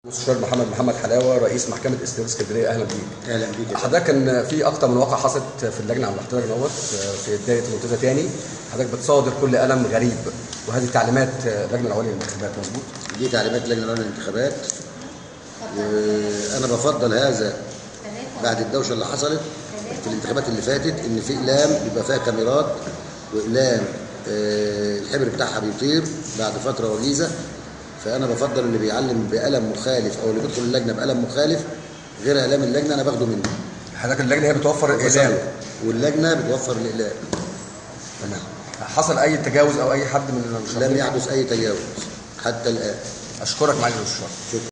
مستشار محمد محمد حلاوه رئيس محكمه استئناف اسكندريه اهلا بيك اهلا بيك يا حضرتك كان في اكتر من واقعه حصلت في اللجنه على الاحتجاج دوت في بدايه منتدى تاني حضرتك بتصادر كل قلم غريب وهذه تعليمات اللجنه العليا للانتخابات مظبوط دي تعليمات لجنه العليا للانتخابات وانا بفضل هذا بعد الدوشه اللي حصلت في الانتخابات اللي فاتت ان في اقلام بيبقى فيها كاميرات واقلام آه، الحبر بتاعها بيطير بعد فتره وجيزه فانا بفضل اللي بيعلم بقلم مخالف او اللي بيدخل اللجنه بقلم مخالف غير اقلام اللجنه انا باخده منه حضرتك اللجنه هي بتوفر الاعلام واللجنه بتوفر الاقلام تمام حصل اي تجاوز او اي حد من لم المشاركين يحدث اي تجاوز حتى الان اشكرك معالي المستشار شكرا